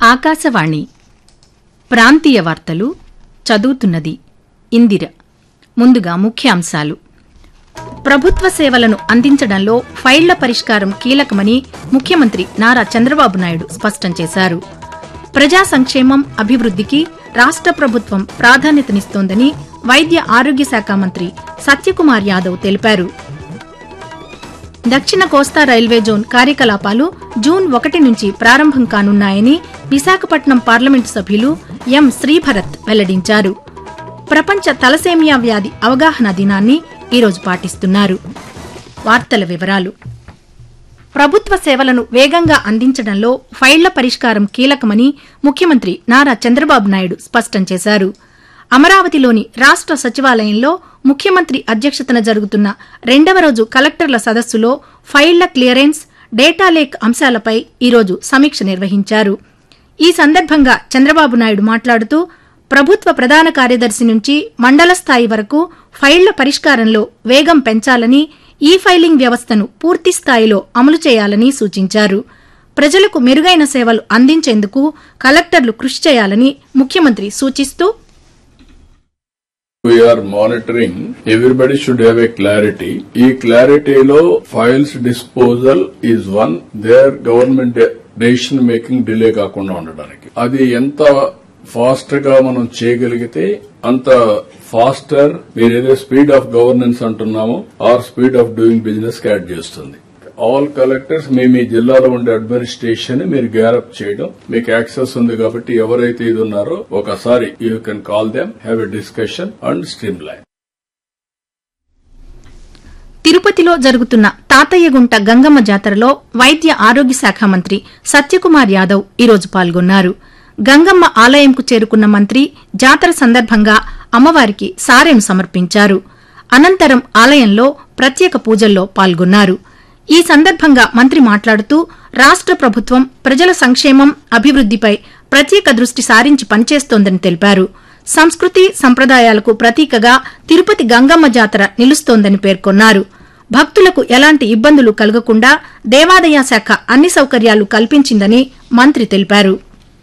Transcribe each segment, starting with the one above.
ఆకాశవాణి ప్రాంతీయ వార్తలు చదువుతున్నది ఇందిర ముందుగా ముఖ్యాంశాలు ప్రభుత్వ సేవలను అందించడంలో ఫైళ్ల పరిష్కారం కీలకమని ముఖ్యమంత్రి నారా చంద్రబాబు నాయుడు స్పష్టం చేశారు ప్రజా సంక్షేమం అభివృద్దికి రాష్ట ప్రభుత్వం ప్రాధాన్యతనిస్తోందని వైద్య ఆరోగ్య శాఖ మంత్రి సత్యకుమార్ యాదవ్ తెలిపారు దక్షిణ కోస్తా రైల్వే జోన్ కార్యకలాపాలు జూన్ ఒకటి నుంచి ప్రారంభం కానున్నాయని విశాఖపట్నం పార్లమెంటు సభ్యులు ఎం శ్రీభరత్ వెల్లడించారు ప్రపంచ తలసేమియా వ్యాధి అవగాహన దినాన్ని ఈరోజు పాటిస్తున్నారు వార్తల వివరాలు ప్రభుత్వ సేవలను వేగంగా అందించడంలో ఫైళ్ల పరిష్కారం కీలకమని ముఖ్యమంత్రి నారా చంద్రబాబు నాయుడు స్పష్టం చేశారు అమరావతిలోని రాష్ట సచివాలయంలో ముఖ్యమంత్రి అధ్యక్షతన జరుగుతున్న రెండవ రోజు కలెక్టర్ల సదస్సులో ఫైళ్ల క్లియరెన్స్ డేటా లేక్ అంశాలపై ఈరోజు సమీక్ష నిర్వహించారు ఈ సందర్భంగా చంద్రబాబు నాయుడు మాట్లాడుతూ ప్రభుత్వ ప్రధాన కార్యదర్శి నుంచి మండల స్థాయి వరకు ఫైళ్ల పరిష్కారంలో వేగం పెంచాలని ఈ ఫైలింగ్ వ్యవస్థను పూర్తి స్థాయిలో అమలు చేయాలని సూచించారు ప్రజలకు మెరుగైన సేవలు అందించేందుకు కలెక్టర్లు కృషి చేయాలని ముఖ్యమంత్రి సూచిస్తూ We are monitoring. Everybody should have a clarity. ఈ క్లారిటీలో files disposal is one their government decision making delay కాకుండా ఉండడానికి అది ఎంత ఫాస్ట్ గా మనం చేయగలిగితే అంత ఫాస్టర్ మీరు ఏదో స్పీడ్ ఆఫ్ గవర్నెన్స్ అంటున్నామో or speed of doing business add చేస్తుంది ఆల్ కలెక్టర్స్ మీ మీ జిల్లాలో ఉండే అడ్మినిస్ట్రేషన్ మీరు గ్యారప్ చేయడం మీకు యాక్సెస్ ఉంది కాబట్టి ఎవరైతే ఇది ఉన్నారో ఒకసారి you can call them have a discussion and streamline తిరుపతిలో జరుగుతున్న తాతయ్యగుంట గంగమ్మ జాతరలో వైద్య ఆరోగ్య శాఖ మంత్రి సత్యకుమార్ యాదవ్ ఈరోజు పాల్గొన్నారు గంగమ్మ ఆలయంకు చేరుకున్న మంత్రి జాతర సందర్భంగా అమ్మవారికి సారెను సమర్పించారు అనంతరం ఆలయంలో ప్రత్యేక పూజల్లో పాల్గొన్నారు ఈ సందర్భంగా మంత్రి మాట్లాడుతూ రాష్ట ప్రభుత్వం ప్రజల సంక్షేమం అభివృద్దిపై ప్రత్యేక దృష్టి సారించి పనిచేస్తోందని తెలిపారు సంస్కృతి సంప్రదాయాలకు ప్రతీకగా తిరుపతి గంగమ్మ జాతర నిలుస్తోందని పేర్కొన్నారు భక్తులకు ఎలాంటి ఇబ్బందులు కలగకుండా దేవాదాయ శాఖ అన్ని సౌకర్యాలు కల్పించిందని మంత్రి తెలిపారు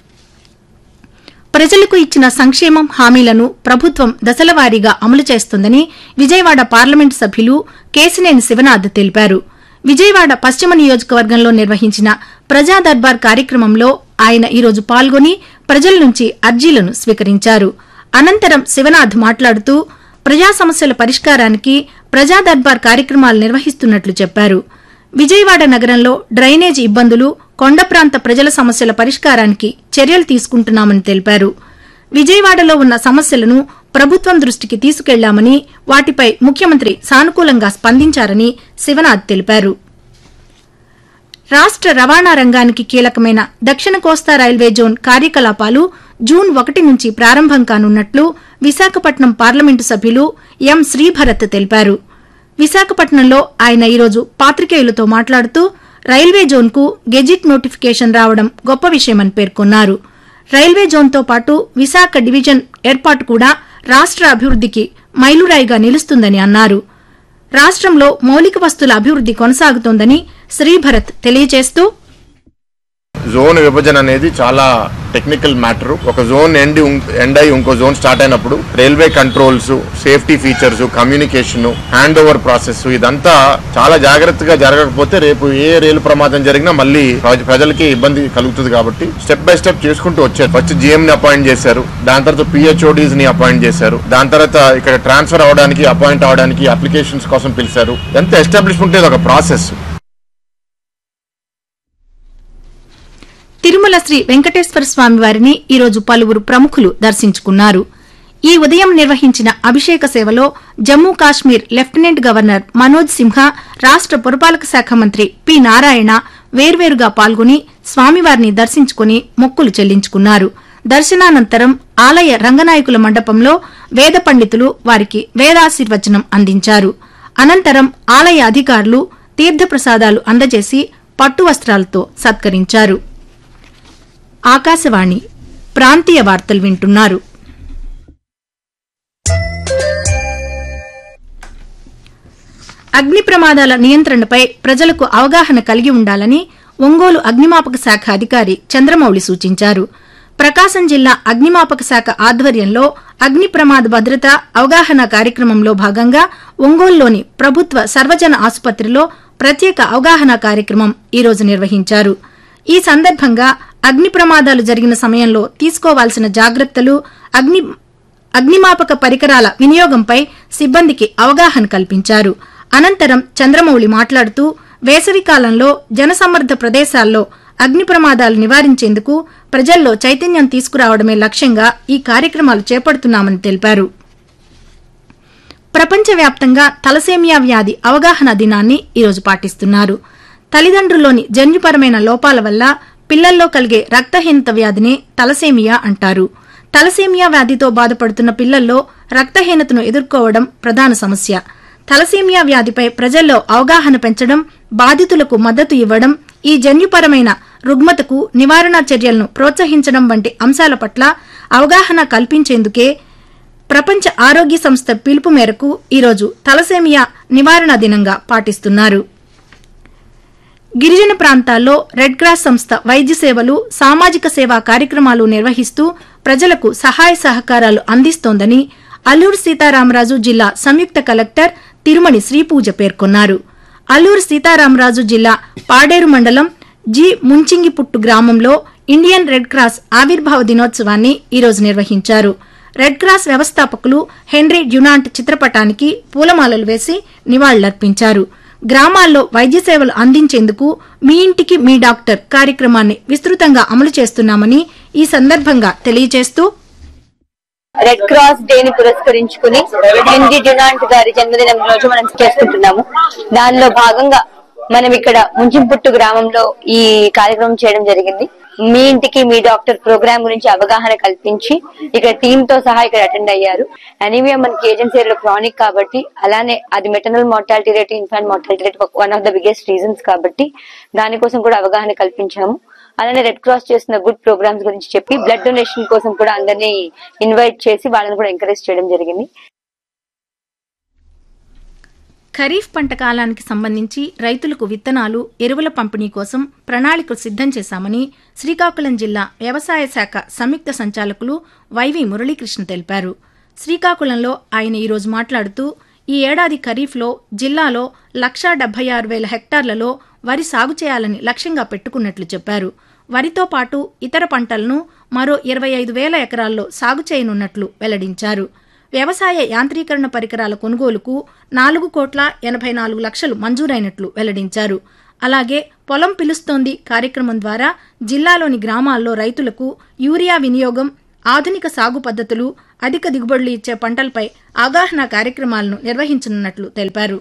ప్రజలకు ఇచ్చిన సంక్షేమం హామీలను ప్రభుత్వం దశలవారీగా అమలు చేస్తుందని విజయవాడ పార్లమెంటు సభ్యులు కేసినేని శివనాథ్ తెలిపారు విజయవాడ పశ్చిమ నియోజకవర్గంలో నిర్వహించిన ప్రజా దర్బార్ కార్యక్రమంలో ఆయన ఈరోజు పాల్గొని ప్రజల నుంచి అర్జీలను స్వీకరించారు అనంతరం శివనాథ్ మాట్లాడుతూ ప్రజా సమస్యల పరిష్కారానికి ప్రజా దర్బార్ కార్యక్రమాలు నిర్వహిస్తున్నట్లు చెప్పారు విజయవాడ నగరంలో డ్రైనేజీ ఇబ్బందులు కొండ ప్రాంత ప్రజల సమస్యల పరిష్కారానికి చర్యలు తీసుకుంటున్నామని తెలిపారు విజయవాడలో ఉన్న సమస్యలను ప్రభుత్వం దృష్టికి తీసుకెళ్లామని వాటిపై ముఖ్యమంత్రి సానుకూలంగా స్పందించారని శివనాథ్ తెలిపారు రాష్ట రవాణా రంగానికి కీలకమైన దక్షిణ కోస్తా రైల్వే జోన్ కార్యకలాపాలు జూన్ ఒకటి నుంచి ప్రారంభం కానున్నట్లు విశాఖపట్నం పార్లమెంటు సభ్యులు ఎం శ్రీభరత్ తెలిపారు విశాఖపట్నంలో ఆయన ఈరోజు పాత్రికేయులతో మాట్లాడుతూ రైల్వే జోన్కు గెజిట్ నోటిఫికేషన్ రావడం గొప్ప విషయమని పేర్కొన్నారు రైల్వే జోన్తో పాటు విశాఖ డివిజన్ ఏర్పాటు కూడా రాష్ట అభివృద్దికి మైలురాయిగా నిలుస్తుందని అన్నారు రాష్ట్రంలో మౌలిక వస్తుల అభివృద్ది కొనసాగుతోందని శ్రీభరత్ తెలియజేస్తూ జోన్ విభజన అనేది చాలా టెక్నికల్ మ్యాటర్ ఒక జోన్ ఎండ్ ఎండ్ అయి ఇంకో జోన్ స్టార్ట్ అయినప్పుడు railway controls safety features communication hand over process ఇదంతా చాలా జాగ్రత్తగా జరగకపోతే రేపు ఏ రైలు ప్రమాదం జరిగినా మళ్ళీ ప్రజ- ప్రజలకి ఇబ్బంది కలుగుతుంది కాబట్టి స్టెప్ బై స్టెప్ చేసుకుంటూ వచ్చారు ఫస్ట్ జిఎం ని అపాయింట్ చేశారు దాని తర్వాత పిహెచ్ఓడీస్ ని అపాయింట్ చేశారు దాని తర్వాత ఇక్కడ ట్రాన్స్ఫర్ అవడానికి అపాయింట్ అవడానికి అప్లికేషన్స్ కోసం పిలిచారు ఎంత ఎస్టాబ్లిష్మెంట్ ఇది ఒక ప్రాసెస్ తిరుమల శ్రీ వెంకటేశ్వర స్వామి వారిని ఈరోజు పలువురు ప్రముఖులు దర్శించుకున్నారు ఈ ఉదయం నిర్వహించిన అభిషేక సేవలో జమ్మూ కాశ్మీర్ లెఫ్టినెంట్ గవర్నర్ మనోజ్ సిన్హా రాష్ట పురపాలక శాఖ మంత్రి పి నారాయణ వేర్వేరుగా పాల్గొని స్వామివారిని దర్శించుకుని మొక్కులు చెల్లించుకున్నారు దర్శనానంతరం ఆలయ రంగనాయకుల మండపంలో వేద పండితులు వారికి వేదాశీర్వచనం అందించారు అనంతరం ఆలయ అధికారులు తీర్థప్రసాదాలు అందజేసి పట్టు వస్త్రాలతో సత్కరించారు ఆకాశవాణి ప్రాంతీయ వార్తలు వింటున్నారు అగ్ని ప్రమాదాల నియంత్రణపై ప్రజలకు అవగాహన కలిగి ఉండాలని ఒంగోలు అగ్నిమాపక శాఖ అధికారి చంద్రమౌళి సూచించారు ప్రకాశం జిల్లా అగ్నిమాపక శాఖ ఆధ్వర్యంలో అగ్ని ప్రమాద భద్రత అవగాహన కార్యక్రమంలో భాగంగా ఒంగోలులోని ప్రభుత్వ సర్వజన ఆసుపత్రిలో ప్రత్యేక అవగాహన కార్యక్రమం ఈరోజు నిర్వహించారు ఈ సందర్భంగా అగ్ని ప్రమాదాలు జరిగిన సమయంలో తీసుకోవాల్సిన జాగ్రత్తలు అగ్ని అగ్నిమాపక పరికరాల వినియోగంపై సిబ్బందికి అవగాహన కల్పించారు అనంతరం చంద్రమౌళి మాట్లాడుతూ వేసవికాలంలో జనసమ్మర్ద ప్రదేశాల్లో అగ్ని ప్రమాదాలు నివారించేందుకు ప్రజల్లో చైతన్యం తీసుకురావడమే లక్ష్యంగా ఈ కార్యక్రమాలు చేపడుతున్నామని తెలిపారు ప్రపంచవ్యాప్తంగా తలసేమియా వ్యాధి అవగాహన దినాన్ని ఈరోజు పాటిస్తున్నారు తల్లిదండ్రుల్లోని జన్యుపరమైన లోపాల వల్ల పిల్లల్లో కలిగే రక్తహీనత వ్యాధినే తలసేమియా అంటారు తలసేమియా వ్యాధితో బాధపడుతున్న పిల్లల్లో రక్తహీనతను ఎదుర్కోవడం ప్రధాన సమస్య తలసేమియా వ్యాధిపై ప్రజల్లో అవగాహన పెంచడం బాధితులకు మద్దతు ఇవ్వడం ఈ జన్యుపరమైన రుగ్మతకు నివారణ చర్యలను ప్రోత్సహించడం వంటి అంశాల పట్ల అవగాహన కల్పించేందుకే ప్రపంచ ఆరోగ్య సంస్థ పిలుపు మేరకు ఈరోజు తలసేమియా నివారణ దినంగా పాటిస్తున్నారు గిరిజన ప్రాంతాల్లో రెడ్ క్రాస్ సంస్థ వైద్య సేవలు సామాజిక సేవా కార్యక్రమాలు నిర్వహిస్తూ ప్రజలకు సహాయ సహకారాలు అందిస్తోందని అల్లూరు సీతారామరాజు జిల్లా సంయుక్త కలెక్టర్ తిరుమణి శ్రీపూజ పేర్కొన్నారు అల్లూరు సీతారామరాజు జిల్లా పాడేరు మండలం జి ముంచింగిపుట్టు గ్రామంలో ఇండియన్ రెడ్ క్రాస్ ఆవిర్భావ దినోత్సవాన్ని ఈరోజు నిర్వహించారు రెడ్ క్రాస్ వ్యవస్థాపకులు హెన్రీ డ్యునాంట్ చిత్రపటానికి పూలమాలలు వేసి నివాళులర్పించారు గ్రామాల్లో వైద్య సేవలు అందించేందుకు మీ ఇంటికి మీ డాక్టర్ కార్యక్రమాన్ని విస్తృతంగా అమలు చేస్తున్నామని ఈ సందర్భంగా తెలియజేస్తూ రెడ్ క్రాస్ డే ని పురస్కరించుకుని హెన్రీ డ్యునాంట్ గారి జన్మదినం రోజు మనం చేసుకుంటున్నాము దానిలో భాగంగా మనం ఇక్కడ ముంచింపుట్టు గ్రామంలో ఈ కార్యక్రమం చేయడం జరిగింది మీ ఇంటికి మీ డాక్టర్ ప్రోగ్రామ్ గురించి అవగాహన కల్పించి ఇక్కడ టీమ్ తో సహా ఇక్కడ అటెండ్ అయ్యారు అనీమియా మనకి ఏజెన్సీ క్రానిక్ కాబట్టి అలానే అది maternal mortality rate infant mortality rate one of the biggest reasons కాబట్టి దానికోసం కూడా అవగాహన కల్పించాము అలానే రెడ్ క్రాస్ చేసిన గుడ్ ప్రోగ్రామ్స్ గురించి చెప్పి బ్లడ్ డొనేషన్ కోసం కూడా అందరినీ ఇన్వైట్ చేసి వాళ్ళని కూడా ఎంకరేజ్ చేయడం జరిగింది ఖరీఫ్ పంట కాలానికి సంబంధించి రైతులకు విత్తనాలు ఎరువుల పంపిణీ కోసం ప్రణాళికలు సిద్దం చేశామని శ్రీకాకుళం జిల్లా వ్యవసాయ శాఖ సంయుక్త సంచాలకులు వైవి మురళీకృష్ణ తెలిపారు శ్రీకాకుళంలో ఆయన ఈరోజు మాట్లాడుతూ ఈ ఏడాది ఖరీఫ్లో జిల్లాలో లక్షా డెబ్బై ఆరు వేల హెక్టార్లలో వరి సాగు చేయాలని లక్ష్యంగా పెట్టుకున్నట్లు చెప్పారు వరితో పాటు ఇతర పంటలను మరో ఇరవై ఐదు వేల ఎకరాల్లో సాగు చేయనున్నట్లు వెల్లడించారు వ్యవసాయ యాంత్రీకరణ పరికరాల కొనుగోలుకు నాలుగు కోట్ల ఎనభై నాలుగు లక్షలు మంజూరైనట్లు వెల్లడించారు అలాగే పొలం పిలుస్తోంది కార్యక్రమం ద్వారా జిల్లాలోని గ్రామాల్లో రైతులకు యూరియా వినియోగం ఆధునిక సాగు పద్ధతులు అధిక దిగుబడులు ఇచ్చే పంటలపై అవగాహన కార్యక్రమాలను నిర్వహించనున్నట్లు తెలిపారు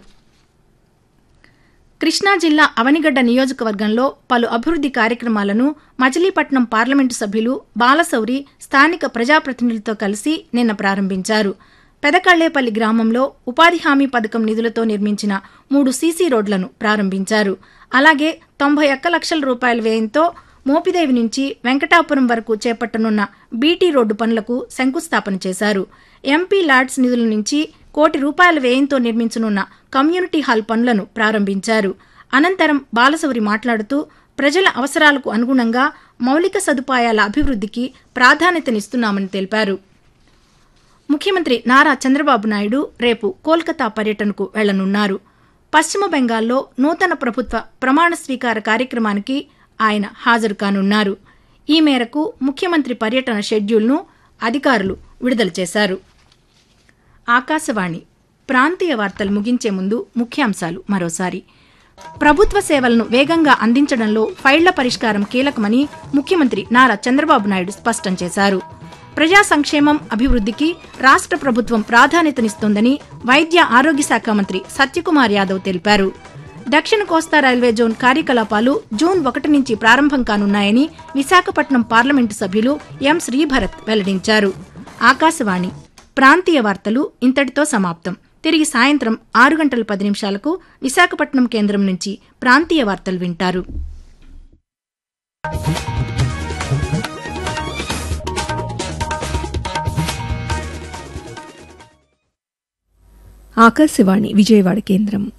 కృష్ణా జిల్లా అవనిగడ్డ నియోజకవర్గంలో పలు అభివృద్ది కార్యక్రమాలను మచిలీపట్నం పార్లమెంటు సభ్యులు బాలశౌరి స్థానిక ప్రజాప్రతినిధులతో కలిసి నిన్న ప్రారంభించారు పెదకళ్లేపల్లి గ్రామంలో ఉపాధి హామీ పథకం నిధులతో నిర్మించిన మూడు సీసీ రోడ్లను ప్రారంభించారు అలాగే తొంభై ఒక్క లక్షల రూపాయల వ్యయంతో మోపిదేవి నుంచి వెంకటాపురం వరకు చేపట్టనున్న బీటీ రోడ్డు పనులకు శంకుస్థాపన చేశారు ఎంపీ ల్యాడ్స్ నిధుల నుంచి కోటి రూపాయల వ్యయంతో నిర్మించనున్న కమ్యూనిటీ హాల్ పనులను ప్రారంభించారు అనంతరం బాలశౌరి మాట్లాడుతూ ప్రజల అవసరాలకు అనుగుణంగా మౌలిక సదుపాయాల అభివృద్ధికి ప్రాధాన్యతనిస్తున్నామని తెలిపారు ముఖ్యమంత్రి నారా చంద్రబాబు నాయుడు రేపు కోల్కతా పర్యటనకు వెళ్లనున్నారు పశ్చిమ బెంగాల్లో నూతన ప్రభుత్వ ప్రమాణ స్వీకార కార్యక్రమానికి ఆయన హాజరు కానున్నారు ఈ మేరకు ముఖ్యమంత్రి పర్యటన షెడ్యూల్ను అధికారులు విడుదల చేశారు ఆకాశవాణి ప్రాంతీయ వార్తలు ముగించే ముందు ముఖ్యాంశాలు మరోసారి ప్రభుత్వ సేవలను వేగంగా అందించడంలో ఫైళ్ల పరిష్కారం కీలకమని ముఖ్యమంత్రి నారా చంద్రబాబు నాయుడు స్పష్టం చేశారు ప్రజా సంక్షేమం అభివృద్ధికి రాష్ట్ర ప్రభుత్వం ప్రాధాన్యతనిస్తోందని వైద్య ఆరోగ్య శాఖ మంత్రి సత్యకుమార్ యాదవ్ తెలిపారు దక్షిణ కోస్తా రైల్వే జోన్ కార్యకలాపాలు జూన్ ఒకటి నుంచి ప్రారంభం కానున్నాయని విశాఖపట్నం పార్లమెంటు సభ్యులు ఎం శ్రీభరత్ వెల్లడించారు ఆకాశవాణి ప్రాంతీయ వార్తలు ఇంతటితో సమాప్తం తిరిగి సాయంత్రం ఆరు గంటల పది నిమిషాలకు విశాఖపట్నం కేంద్రం నుంచి ప్రాంతీయ వార్తలు వింటారు ఆకాశవాణి విజయవాడ కేంద్రం